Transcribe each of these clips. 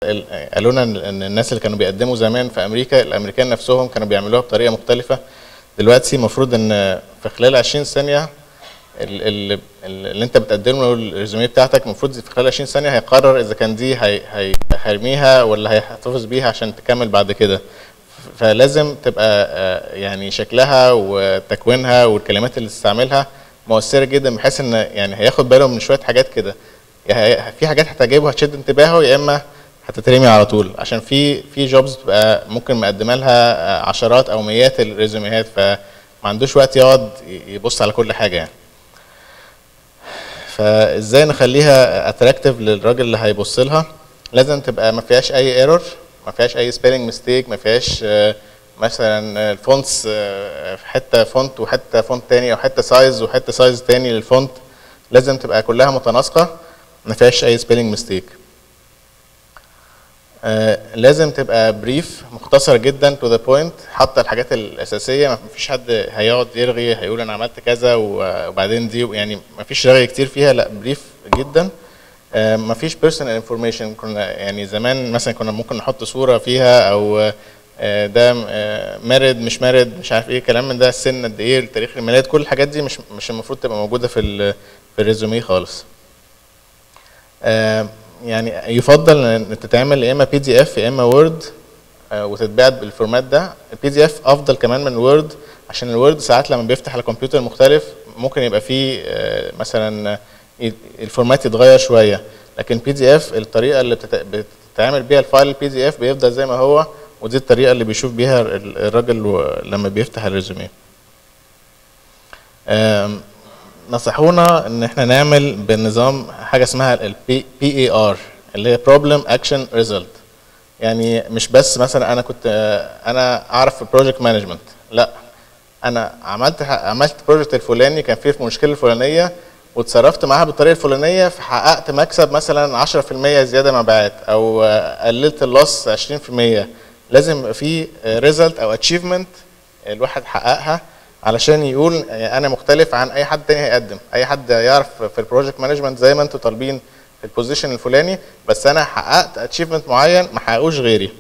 ال- قالوا لنا ان إن الناس اللي كانوا بيقدموا زمان في امريكا الامريكان نفسهم كانوا بيعملوها بطريقه مختلفه دلوقتي المفروض ان في خلال 20 ثانيه ال- ال- ال- اللي انت بتقدم له الريزوميه بتاعتك المفروض في خلال 20 ثانيه هيقرر اذا كان دي هي- هي- هيرميها ولا هيحتفظ بيها عشان تكمل بعد كده فلازم تبقى آه، يعني شكلها وتكوينها والكلمات اللي تستعملها مؤثره جدا بحيث ان يعني هياخد باله من شويه حاجات كده يعني في حاجات هتعجبه هتشد انتباهه يا اما هتترمي على طول عشان في في جوبز بتبقى ممكن مقدمه لها آه، عشرات او مئات الريزوميهات فما عندوش وقت يقعد يبص على كل حاجه يعني فازاي نخليها اتراكتيف للراجل اللي هيبص لها لازم تبقى ما فيهاش اي ايرور ما فيهاش اي سبيلنج ميستيك ما فيهاش آه، مثلا الفونتس آه، في حته فونت وحته فونت تاني او حته سايز وحته سايز تاني للفونت لازم تبقى كلها متناسقه ما فيهاش اي سبيلنج ميستيك آه، لازم تبقى بريف مختصر جدا تو ذا بوينت حاطه الحاجات الاساسيه ما فيش حد هيقعد يرغي هيقول انا عملت كذا و- وبعدين دي يعني ما فيش رغي كتير فيها لا بريف جدا آه، ما فيش بيرسونال انفورميشن كنا يعني زمان مثلا كنا ممكن نحط صوره فيها او آه، ده آه، مارد مش مارد مش عارف ايه كلام من ده السن قد ايه تاريخ الميلاد كل الحاجات دي مش مش المفروض تبقى موجوده في ال- في الريزوميه خالص آه، يعني يفضل ان تتعمل يا اما بي دي اف يا اما وورد وتتباع بالفورمات ده البي دي اف افضل كمان من الوورد عشان الوورد ساعات لما بيفتح على كمبيوتر مختلف ممكن يبقى فيه آه، مثلا ي- الفورمات يتغير شويه لكن بي دي اف الطريقه اللي بتت- بتتعمل بيها الفايل البي دي اف بيفضل زي ما هو ودي الطريقه اللي بيشوف بيها ال- الراجل و- لما بيفتح الريزوميه آم، نصحونا ان احنا نعمل بنظام حاجه اسمها البي اي ار اللي هي بروبلم اكشن ريزلت يعني مش بس مثلا انا كنت آه، انا اعرف في البروجكت مانجمنت لا انا عملت عملت البروجكت الفلاني كان فيه المشكله الفلانيه وتصرفت معاها بالطريقه الفلانيه فحققت مكسب مثلا 10% زياده مبيعات او آه، قللت اللص 20% لازم يبقى في ريزلت او اتشيفمنت الواحد حققها علشان يقول يعني انا مختلف عن اي حد تاني هيقدم اي حد يعرف في البروجكت مانجمنت زي ما انتوا طالبين في البوزيشن الفلاني بس انا حققت اتشيفمنت معين ما حققوش غيري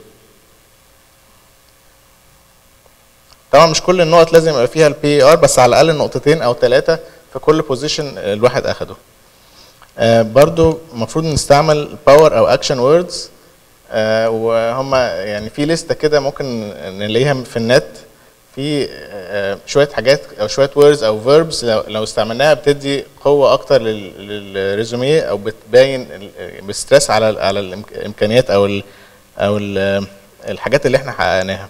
طبعا مش كل النقط لازم يبقى فيها البي ار بس على الاقل نقطتين او ثلاثه في كل بوزيشن الواحد اخده آه، برضو المفروض نستعمل باور او اكشن ووردز وهم يعني في لسته كده ممكن نلاقيها في النت في آه، شويه حاجات او شويه ووردز او فيربس لو لو استعملناها بتدي قوه اكتر لل- للريزوميه او بتبين ال- بستريس على على الإمك- الامكانيات او ال او ال الحاجات اللي احنا حققناها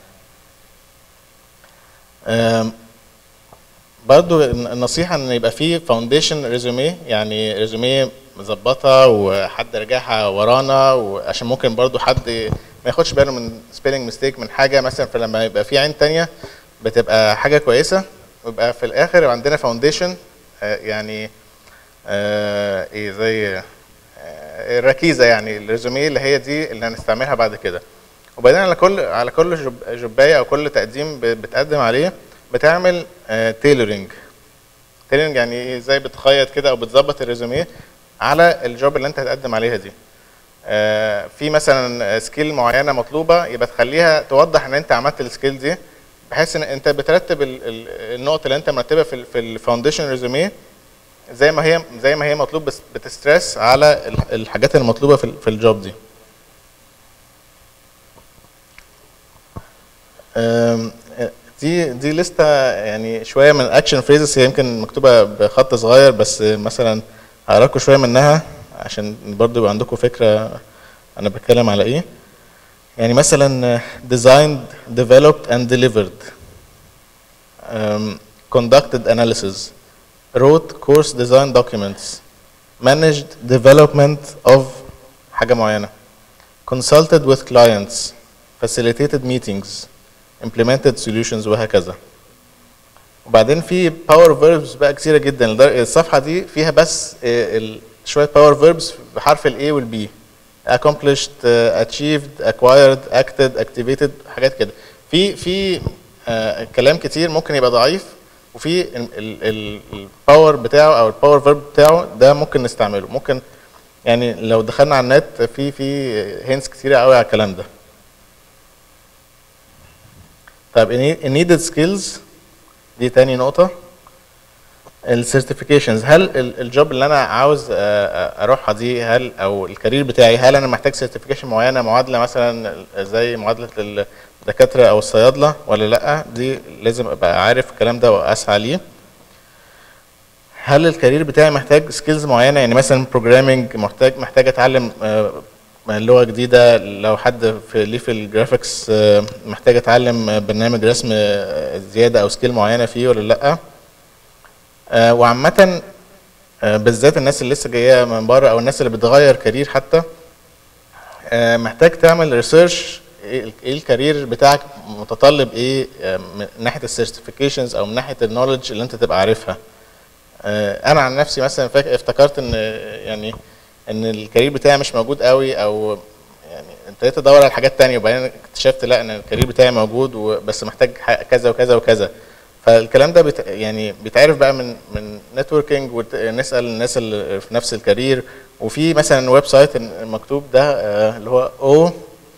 آم، برضو النصيحة ان يبقى فيه فاونديشن ريزوميه يعني ريزوميه مظبطة وحد راجعها ورانا وعشان ممكن برضو حد ما ياخدش باله من سبيلنج ميستيك من حاجة مثلا فلما يبقى في عين تانية بتبقى حاجة كويسة ويبقى في الآخر يبقى عندنا فاونديشن يعني آه، ايه زي آه، الركيزة يعني الريزوميه اللي هي دي اللي هنستعملها بعد كده وبعدين على كل على كل جب جبايه او كل تقديم ب- بتقدم عليه بتعمل تيلورنج تيلورنج يعني ايه ازاي بتخيط كده او بتظبط الريزوميه على الجوب اللي انت هتقدم عليها دي آه، في مثلا سكيل معينه مطلوبه يبقى تخليها توضح ان انت عملت السكيل دي بحيث ان انت بترتب ال- ال- النقط اللي انت مرتبها في ال- في الفاونديشن ريزوميه زي ما هي زي ما هي مطلوب بس بتستريس على ال- الحاجات المطلوبه في ال- في الجوب دي أم، دي دي لسته يعني شويه من اكشن فريزز هي يمكن مكتوبه بخط صغير بس مثلا هقرا لكم شويه منها عشان برضو يبقى عندكم فكره انا بتكلم على ايه يعني مثلا designed developed and delivered um, conducted analysis wrote course design documents managed development of حاجه معينه consulted with clients facilitated meetings implemented solutions وهكذا وبعدين في باور فيربس بقى كتيره جدا لدر- الصفحه دي فيها بس آه، ال- شويه باور فيربس بحرف الاي والبي accomplished آه، achieved acquired acted activated حاجات كده في في آه، كلام كتير ممكن يبقى ضعيف وفي الباور بتاعه او الباور فيرب بتاعه ده ممكن نستعمله ممكن يعني لو دخلنا على النت في في هينتس كتيره قوي على الكلام ده طيب النيدد سكيلز دي تاني نقطه السيرتيفيكيشنز هل ال- الجوب اللي انا عاوز آه، آه، اروحها دي هل او الكارير بتاعي هل انا محتاج سيرتيفيكيشن معينه معادله مثلا زي معادله الدكاتره او الصيادله ولا لا دي لازم ابقى عارف الكلام ده واسعى ليه هل الكارير بتاعي محتاج سكيلز معينه يعني مثلا بروجرامنج محتاج محتاج اتعلم آه، لغه جديده لو حد في ليه في الجرافيكس آه، محتاج اتعلم آه، برنامج رسم آه، زياده او سكيل معينه فيه ولا لا آه، وعامة آه، بالذات الناس اللي لسه جاية من بره أو الناس اللي بتغير كارير حتى آه، محتاج تعمل ريسيرش ايه إيه الكارير بتاعك متطلب ايه آه، من ناحية السيرتيفيكيشنز أو من ناحية النولج اللي أنت تبقى عارفها آه، أنا عن نفسي مثلا فاك- افتكرت إن آه، يعني إن الكارير بتاعي مش موجود قوي أو يعني ابتديت ادور على حاجات تانية وبعدين اكتشفت لا ان الكارير بتاعي موجود و- بس محتاج ح- كذا وكذا وكذا فالكلام ده بيت يعني بيتعرف بقى من من نتوركينج ونسال الناس اللي في نفس الكارير وفي مثلا ويب سايت مكتوب ده آه، اللي هو او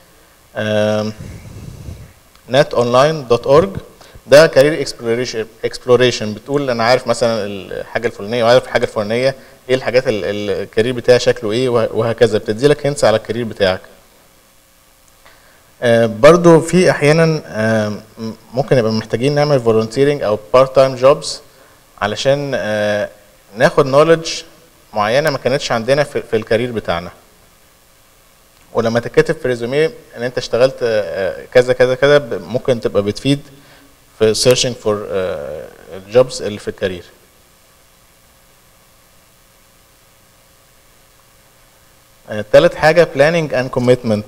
netonline.org ده كارير اكسبلوريشن اكسبلوريشن بتقول انا عارف مثلا الحاجه الفلانيه وعارف الحاجه الفلانيه ايه الحاجات ال- ال- الكارير بتاعي شكله ايه وه- وهكذا بتدي لك هنس على الكارير بتاعك آه، برضو في احيانا آه، م- ممكن يبقى محتاجين نعمل فولunteering او بارت تايم جوبز علشان آه، ناخد نولج معينه ما كانتش عندنا في, في الكارير بتاعنا ولما تتكتب في ريزوميه ان انت اشتغلت آه، كذا كذا كذا ب- ممكن تبقى بتفيد في searching for الجوبز اللي في الكارير آه، تالت حاجة planning and commitment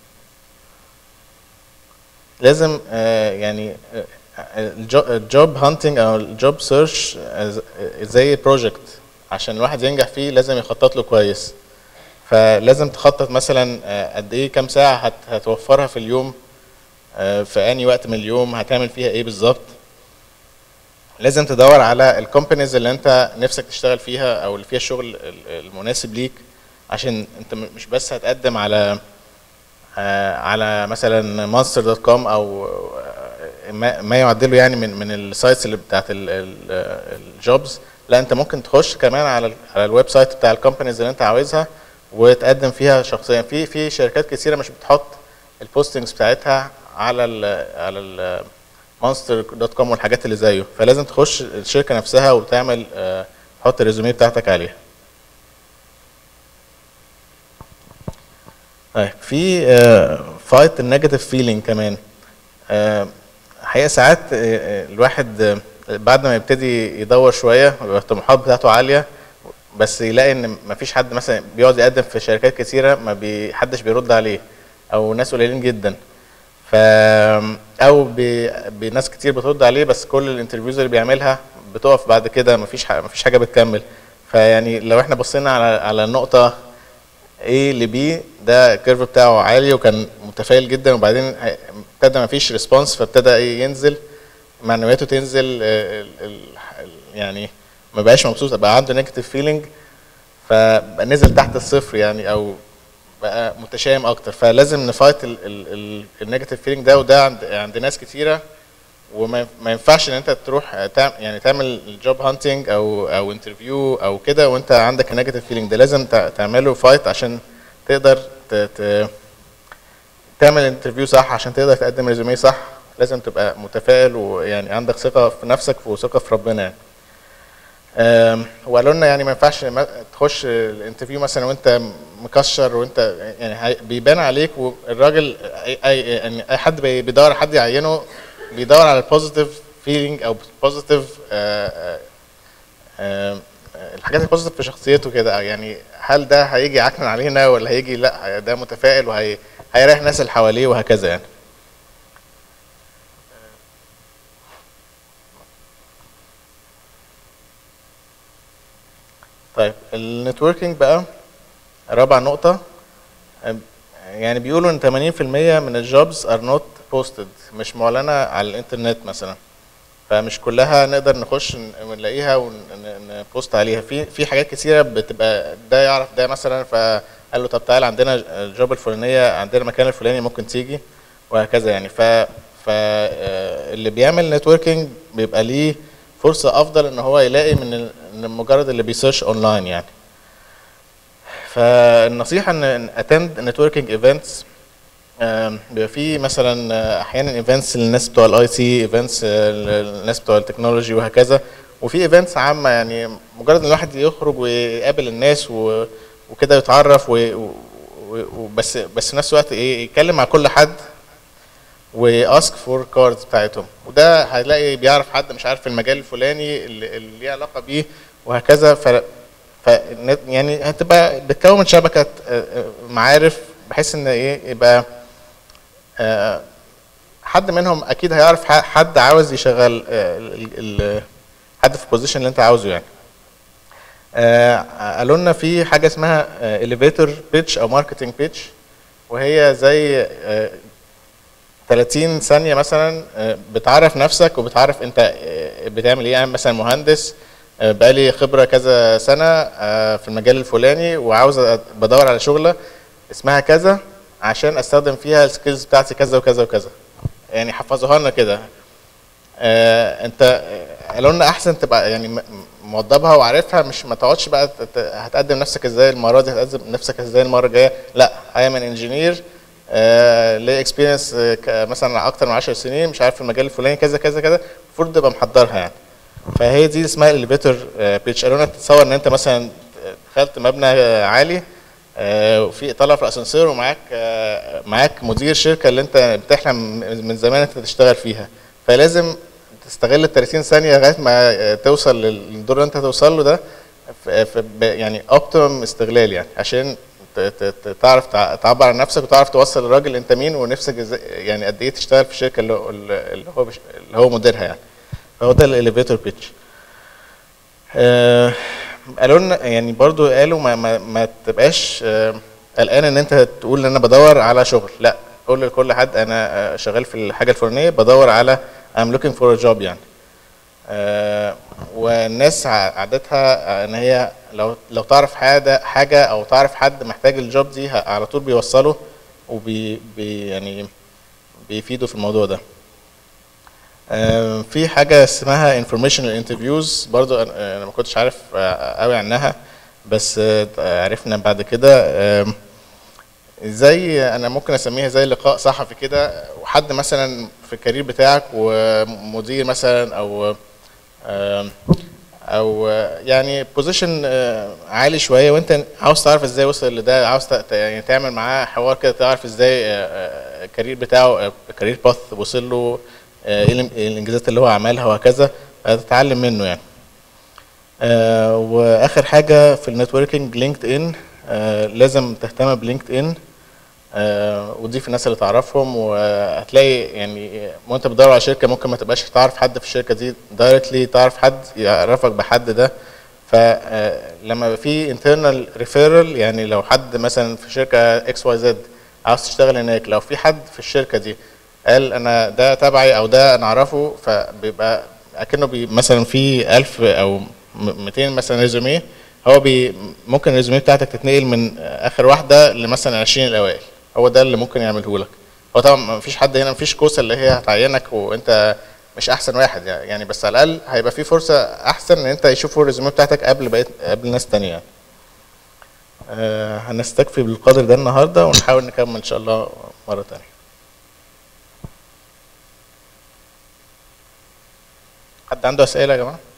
لازم آه، يعني الجوب هانتنج او الجوب سيرش زي بروجكت عشان الواحد ينجح فيه لازم يخطط له كويس فلازم تخطط مثلا آه، قد ايه كام ساعة هت- هتوفرها في اليوم آه، في اني وقت من اليوم هتعمل فيها ايه بالظبط لازم تدور على الكومبانيز اللي انت نفسك تشتغل فيها او اللي فيها الشغل ال- المناسب ليك عشان انت م- مش بس هتقدم على آه، على مثلا ماستر دوت كوم او آه، ما ما يعدله يعني من من السايتس اللي بتاعت الجوبز لا انت ممكن تخش كمان على ال- على الويب سايت بتاع الكومبانيز اللي انت عاوزها وتقدم فيها شخصيا في في شركات كثيره مش بتحط البوستنجز بتاعتها على ال على ال مونستر دوت كوم والحاجات اللي زيه فلازم تخش الشركه نفسها وتعمل آه، تحط الريزوميه بتاعتك عليها طيب في فايت النيجاتيف فيلينج كمان آه، حقيقه ساعات آه، آه، الواحد آه، بعد ما يبتدي يدور شويه ويبقى الطموحات بتاعته عاليه بس يلاقي ان مفيش حد مثلا بيقعد يقدم في شركات كتيره ما بي حدش بيرد عليه او ناس قليلين جدا ف او ب... بناس كتير بترد عليه بس كل الانترفيوز اللي بيعملها بتقف بعد كده مفيش ح... مفيش حاجه بتكمل فيعني لو احنا بصينا على على النقطه A ل B ده الكيرف بتاعه عالي وكان متفائل جدا وبعدين هي- ابتدى ما فيش ريسبونس فابتدى ايه ينزل معنوياته تنزل آه، ال- ال- ال- يعني ما بقاش مبسوط بقى عنده نيجاتيف فيلينج فبقى نزل تحت الصفر يعني او بقى متشائم اكتر فلازم نفايت النيجاتيف فيلينج ده وده عند عند ناس كتيره وما ما ينفعش ان انت تروح تعمل يعني تعمل جوب هانتنج او او انترفيو او كده وانت عندك النيجاتيف فيلينج ده لازم تع- تعمله فايت عشان تقدر ت... ت... تعمل انترفيو صح عشان تقدر تقدم ريزوميه صح لازم تبقى متفائل ويعني عندك ثقه في نفسك وثقه في ربنا يعني. آم، وقالوا لنا يعني ما ينفعش ما- تخش الانترفيو مثلا وانت مكشر وانت يعني هي- بيبان عليك والراجل اي اي يعني اي حد بي- بيدور على حد يعينه بيدور على البوزيتيف فيلينج او بوزيتيف الحاجات البوزيتيف في شخصيته كده يعني هل ده هيجي يعكنن علينا ولا هيجي لا ده متفائل وهي هيريح الناس اللي حواليه وهكذا يعني طيب النتوركينج بقى رابع نقطة أم- يعني بيقولوا ان 80% من الجوبز ار نوت بوستد مش معلنة على الانترنت مثلا فمش كلها نقدر نخش ن- ونلاقيها ونبوست عليها في في حاجات كتيره بتبقى ده يعرف ده مثلا فقال له طب تعالى عندنا الجوب الفلانيه عندنا المكان الفلاني ممكن تيجي وهكذا يعني ف ف آه، اللي بيعمل نتوركينج بيبقى ليه فرصه افضل ان هو يلاقي من ال- من مجرد اللي بيسيرش اونلاين يعني فالنصيحه ان اتند نتوركينج ايفنتس بيبقى في مثلا آه، احيانا ايفنتس للناس بتوع الاي تي ايفنتس للناس بتوع التكنولوجي وهكذا وفي ايفنتس عامه يعني مجرد ان الواحد يخرج ويقابل الناس و- وكده يتعرف و- و- و- وبس بس في نفس الوقت ايه يتكلم مع كل حد واسك فور كاردز بتاعتهم وده هتلاقي بيعرف حد مش عارف في المجال الفلاني اللي اللي ليه علاقه بيه وهكذا ف ف يعني هتبقى بتكون شبكه آه، آه، معارف بحيث ان ايه يبقى آه، حد منهم اكيد هيعرف ح- حد عاوز يشغل آه، ال- ال- حد في البوزيشن اللي انت عاوزه يعني آه، قالوا لنا في حاجه اسمها اليفيتور بيتش او ماركتنج بيتش وهي زي آه، 30 ثانيه مثلا آه، بتعرف نفسك وبتعرف انت آه، بتعمل ايه يعني مثلا مهندس آه، بقالي خبره كذا سنه آه، في المجال الفلاني وعاوز أ- بدور على شغله اسمها كذا عشان استخدم فيها السكيلز بتاعتي كذا وكذا وكذا يعني حفظوها لنا كده آه، انت آه، قالوا لنا احسن تبقى يعني م- موضبها وعارفها مش ما تقعدش بقى ت- ت- هتقدم نفسك ازاي المره دي هتقدم نفسك ازاي المره الجايه لا اي ام انجينير ليه اكسبيرينس مثلا اكتر من 10 سنين مش عارف في المجال الفلاني كذا كذا كذا المفروض تبقى محضرها يعني فهي دي اسمها الاليفيتور بيتش قالوا لنا تتصور ان انت مثلا دخلت مبنى آه، عالي آه، وفي طالع في الاسانسير ومعاك آه، معاك مدير شركه اللي انت بتحلم من زمان انت تشتغل فيها فلازم تستغل ال 30 ثانيه لغايه ما آه، توصل للدور اللي انت توصل له ده في في ب- يعني اوبتيمم استغلال يعني عشان ت- ت- ت- تعرف تع- تعبر عن نفسك وتعرف توصل للراجل انت مين ونفسك ازاي يعني قد ايه تشتغل في الشركه اللي هو اللي هو بش- اللي هو مديرها يعني فهو ده الاليفيتور بيتش آه، قالوا لنا يعني برضو قالوا ما ما, ما تبقاش آه، قلقان ان انت تقول ان انا بدور على شغل لا قول لكل حد انا آه، شغال في الحاجه الفلانيه بدور على I'm looking for a job يعني آه، والناس ع- عادتها آه، ان هي لو لو تعرف حاجه حاجه او تعرف حد محتاج الجوب دي ه- على طول بيوصله وبي بي يعني بيفيدوا في الموضوع ده آه، في حاجه اسمها informational interviews برضو أنا- انا ما كنتش عارف آه، قوي عنها بس آه، عرفنا بعد كده آم، زي انا ممكن اسميها زي لقاء صحفي كده وحد مثلا في الكارير بتاعك ومدير مثلا او آم، او يعني بوزيشن عالي شويه وانت عاوز تعرف ازاي وصل لده عاوز ت- ت- يعني تعمل معاه حوار كده تعرف ازاي آه، آه، الكارير بتاعه الكارير باث وصل له آه، ايه الإن- الانجازات اللي هو عملها وهكذا تتعلم منه يعني آه، واخر حاجه في النتوركينج لينكد ان لازم تهتم بلينكد ان آه، وتضيف الناس اللي تعرفهم وهتلاقي يعني وانت بتدور على شركه ممكن ما تبقاش تعرف حد في الشركه دي دايركتلي تعرف حد يعرفك بحد ده فلما يبقى في internal referral يعني لو حد مثلا في شركه اكس واي زد عاوز تشتغل هناك لو في حد في الشركه دي قال انا ده تبعي او ده انا اعرفه فبيبقى اكنه بي مثلا في 1000 او م- 200 مثلا ريزوميه هو بي ممكن الريزوميه بتاعتك تتنقل من اخر واحده لمثلا 20 الاوائل هو ده اللي ممكن يعمله لك هو طبعا ما فيش حد هنا ما فيش كوسه اللي هي هتعينك وانت مش احسن واحد يعني يعني بس على الاقل هيبقى في فرصه احسن ان انت يشوفوا الريزوميه بتاعتك قبل بقيت قبل ناس تانية يعني. آه هنستكفي بالقدر ده النهارده ونحاول نكمل ان شاء الله مره تانية حد عنده اسئله يا جماعه